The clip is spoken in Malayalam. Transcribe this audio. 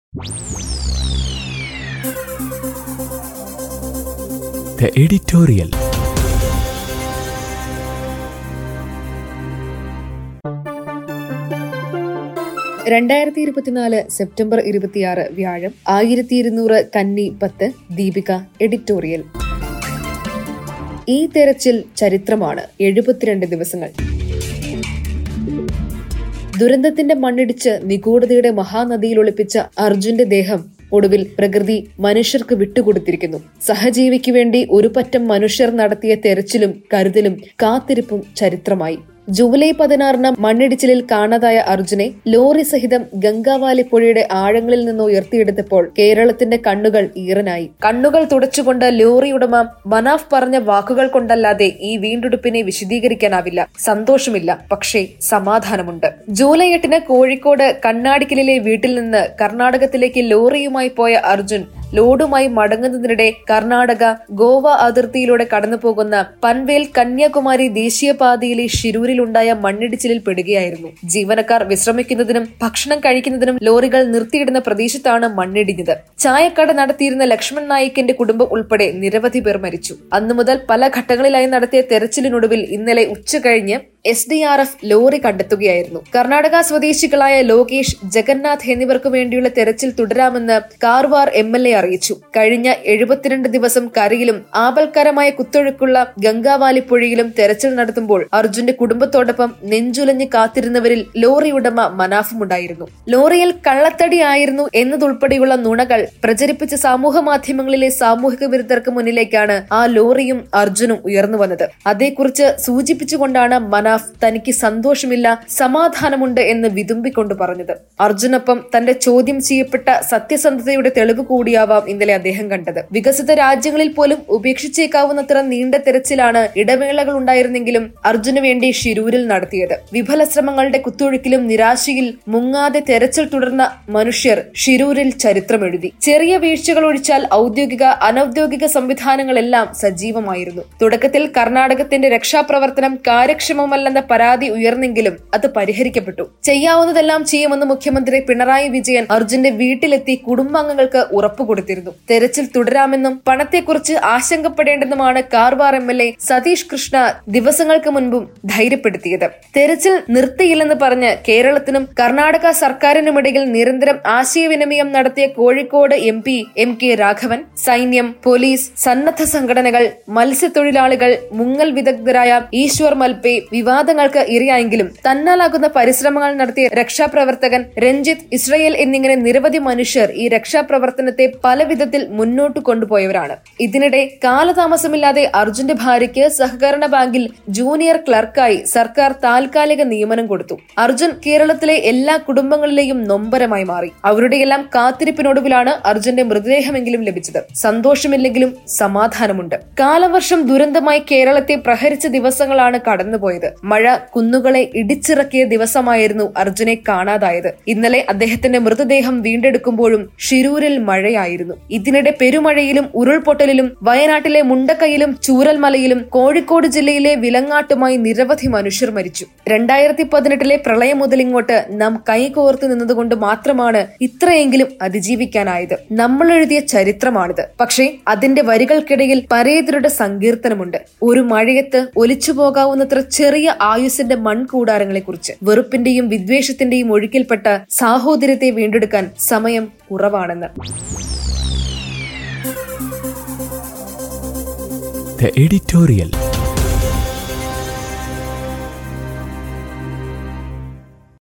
The editorial. രണ്ടായിരത്തി ഇരുപത്തിനാല് സെപ്റ്റംബർ ഇരുപത്തിയാറ് വ്യാഴം ആയിരത്തി ഇരുന്നൂറ് കന്നി പത്ത് ദീപിക എഡിറ്റോറിയൽ ഈ തെരച്ചിൽ ചരിത്രമാണ് എഴുപത്തിരണ്ട് ദിവസങ്ങൾ ദുരന്തത്തിന്റെ മണ്ണിടിച്ച് നിഗൂഢതയുടെ മഹാനദിയിൽ ഒളിപ്പിച്ച അർജുന്റെ ദേഹം ഒടുവിൽ പ്രകൃതി മനുഷ്യർക്ക് വിട്ടുകൊടുത്തിരിക്കുന്നു സഹജീവിക്ക് വേണ്ടി ഒരു പറ്റം മനുഷ്യർ നടത്തിയ തെരച്ചിലും കരുതലും കാത്തിരിപ്പും ചരിത്രമായി ജൂലൈ പതിനാറിന് മണ്ണിടിച്ചിലിൽ കാണാതായ അർജുനെ ലോറി സഹിതം ഗംഗാവാലി പുഴയുടെ ആഴങ്ങളിൽ നിന്ന് ഉയർത്തിയെടുത്തപ്പോൾ കേരളത്തിന്റെ കണ്ണുകൾ ഈറനായി കണ്ണുകൾ തുടച്ചുകൊണ്ട് ലോറി ഉടമ മനാഫ് പറഞ്ഞ വാക്കുകൾ കൊണ്ടല്ലാതെ ഈ വീണ്ടെടുപ്പിനെ വിശദീകരിക്കാനാവില്ല സന്തോഷമില്ല പക്ഷേ സമാധാനമുണ്ട് ജൂലൈ എട്ടിന് കോഴിക്കോട് കണ്ണാടിക്കലിലെ വീട്ടിൽ നിന്ന് കർണാടകത്തിലേക്ക് ലോറിയുമായി പോയ അർജുൻ ലോഡുമായി മടങ്ങുന്നതിനിടെ കർണാടക ഗോവ അതിർത്തിയിലൂടെ കടന്നുപോകുന്ന പൻവേൽ കന്യാകുമാരി ദേശീയപാതയിലെ ഷിരൂരിലുണ്ടായ മണ്ണിടിച്ചിലിൽ പെടുകയായിരുന്നു ജീവനക്കാർ വിശ്രമിക്കുന്നതിനും ഭക്ഷണം കഴിക്കുന്നതിനും ലോറികൾ നിർത്തിയിടുന്ന പ്രദേശത്താണ് മണ്ണിടിഞ്ഞത് ചായക്കട നടത്തിയിരുന്ന ലക്ഷ്മൺ നായിക്കിന്റെ കുടുംബം ഉൾപ്പെടെ നിരവധി പേർ മരിച്ചു അന്നു മുതൽ പല ഘട്ടങ്ങളിലായി നടത്തിയ തെരച്ചിലിനൊടുവിൽ ഇന്നലെ ഉച്ചകഴിഞ്ഞ് S D R F lorry കണ്ടെത്തുകയായിരുന്നു കർണാടക സ്വദേശികളായ ലോകേഷ് ജഗന്നാഥ് എന്നിവർക്ക് വേണ്ടിയുള്ള തെരച്ചിൽ തുടരാമെന്ന് കാർവാർ എം എൽ എ അറിയിച്ചു കഴിഞ്ഞ എഴുപത്തിരണ്ട് ദിവസം കരയിലും ആപൽക്കരമായ കുത്തൊഴുക്കുള്ള ഗംഗാവാലി പുഴയിലും തെരച്ചിൽ നടത്തുമ്പോൾ അർജുന്റെ കുടുംബത്തോടൊപ്പം നെഞ്ചുലഞ്ഞ് കാത്തിരുന്നവരിൽ ലോറി ഉടമ മനാഫുമുണ്ടായിരുന്നു ലോറിയിൽ കള്ളത്തടിയായിരുന്നു എന്നതുൾപ്പെടെയുള്ള നുണകൾ പ്രചരിപ്പിച്ച സമൂഹ മാധ്യമങ്ങളിലെ സാമൂഹിക വിരുദ്ധർക്ക് മുന്നിലേക്കാണ് ആ ലോറിയും അർജുനും ഉയർന്നു വന്നത് അതേക്കുറിച്ച് സൂചിപ്പിച്ചുകൊണ്ടാണ് മനാഫ് തനിക്ക് സന്തോഷമില്ല സമാധാനമുണ്ട് എന്ന് വിതുമ്പിക്കൊണ്ട് പറഞ്ഞത് അർജുനൊപ്പം തന്റെ ചോദ്യം ചെയ്യപ്പെട്ട സത്യസന്ധതയുടെ തെളിവ് കൂടിയാവാം ഇന്നലെ അദ്ദേഹം കണ്ടത് വികസിത രാജ്യങ്ങളിൽ പോലും ഉപേക്ഷിച്ചേക്കാവുന്നത്ര നീണ്ട തെരച്ചിലാണ് ഇടവേളകൾ ഉണ്ടായിരുന്നെങ്കിലും അർജുന് വേണ്ടി ഷിരൂരിൽ നടത്തിയത് വിഫല ശ്രമങ്ങളുടെ കുത്തൊഴുക്കിലും നിരാശയിൽ മുങ്ങാതെ തെരച്ചിൽ തുടർന്ന മനുഷ്യർ ഷിരൂരിൽ ചരിത്രമെഴുതി ചെറിയ വീഴ്ചകൾ ഒഴിച്ചാൽ ഔദ്യോഗിക അനൌദ്യോഗിക സംവിധാനങ്ങളെല്ലാം സജീവമായിരുന്നു തുടക്കത്തിൽ കർണാടകത്തിന്റെ രക്ഷാപ്രവർത്തനം കാര്യക്ഷമമല്ലെന്ന പരാതി ഉയർന്നെങ്കിലും അത് പരിഹരിക്കപ്പെട്ടു ചെയ്യാവുന്നതെല്ലാം ചെയ്യുമെന്ന് മുഖ്യമന്ത്രി പിണറായി വിജയൻ അർജുന്റെ വീട്ടിലെത്തി കുടുംബാംഗങ്ങൾക്ക് ഉറപ്പുകൊടുത്തിരുന്നു തെരച്ചിൽ തുടരാമെന്നും പണത്തെക്കുറിച്ച് ആശങ്കപ്പെടേണ്ടെന്നുമാണ് Karwar M L A Satish Krishna ദിവസങ്ങൾക്ക് മുൻപും ധൈര്യപ്പെടുത്തിയത് തെരച്ചിൽ നിർത്തിയില്ലെന്ന് പറഞ്ഞ് കേരളത്തിനും കർണാടക സർക്കാരിനുമിടയിൽ നിരന്തരം ആശയവിനിമയം നടത്തിയ Kozhikode M P M K Raghavan സൈന്യം പോലീസ് സന്നദ്ധ സംഘടനകൾ മത്സ്യത്തൊഴിലാളികൾ മുങ്ങൽ വിദഗ്ധരായ ഈശ്വർ മൽപേ വിവാദങ്ങൾക്ക് ഇരയായെങ്കിലും തന്നാലാകുന്ന പരിശ്രമങ്ങൾ നടത്തിയ രക്ഷാപ്രവർത്തകൻ രഞ്ജിത്ത് ഇസ്രയേൽ എന്നിങ്ങനെ നിരവധി മനുഷ്യർ ഈ രക്ഷാപ്രവർത്തനത്തെ പല വിധത്തിൽ മുന്നോട്ട് കൊണ്ടുപോയവരാണ് ഇതിനിടെ കാലതാമസമില്ലാതെ അർജുന്റെ ഭാര്യയ്ക്ക് സഹകരണ ബാങ്കിൽ ജൂനിയർ ക്ലർക്കായി സർക്കാർ താൽക്കാലിക നിയമനം കൊടുത്തു അർജുൻ കേരളത്തിലെ എല്ലാ കുടുംബങ്ങളിലെയും നൊമ്പരമായി മാറി അവരുടെയെല്ലാം കാത്തിരിപ്പിനൊടുവിലാണ് അർജുന്റെ മൃതദേഹമെങ്കിലും ലഭിച്ചത് സന്തോഷമില്ലെങ്കിലും സമാധാനമുണ്ട് കാലവർഷം ദുരന്തമായി കേരളത്തെ പ്രഹരിച്ച ദിവസങ്ങളാണ് കടന്നുപോയത് മഴ കുന്നുകളെ ഇടിച്ചിറക്കിയ ദിവസമായിരുന്നു അർജുനെ കാണാതായത് ഇന്നലെ അദ്ദേഹത്തിന്റെ മൃതദേഹം വീണ്ടെടുക്കുമ്പോഴും ഷിരൂരിൽ മഴയായിരുന്നു ഇതിനിടെ പെരുമഴയിലും ഉരുൾപൊട്ടലിലും വയനാട്ടിലെ മുണ്ടക്കയിലും ചൂരൽമലയിലും കോഴിക്കോട് ജില്ലയിലെ വിലങ്ങാട്ടുമായി നിരവധി മനുഷ്യർ മരിച്ചു രണ്ടായിരത്തി പതിനെട്ടിലെ പ്രളയം മുതലിങ്ങോട്ട് നാം കൈകോർത്ത് നിന്നതുകൊണ്ട് മാത്രമാണ് ഇത്രയെങ്കിലും അതിജീവിക്കാനായത് നമ്മൾ എഴുതിയ ചരിത്രമാണിത് പക്ഷേ അതിന്റെ വരികൾക്കിടയിൽ പരേതരുടെ സങ്കീർത്തനമുണ്ട് ഒരു മഴയത്ത് ഒലിച്ചു പോകാവുന്നത്ര ചെറിയ ആയുസിന്റെ മൺകൂടാരങ്ങളെ കുറിച്ച് വെറുപ്പിന്റെയും വിദ്വേഷത്തിന്റെയും ഒഴുക്കിൽപ്പെട്ട സാഹോദര്യത്തെ വീണ്ടെടുക്കാൻ സമയം കുറവാണെന്ന് The editorial.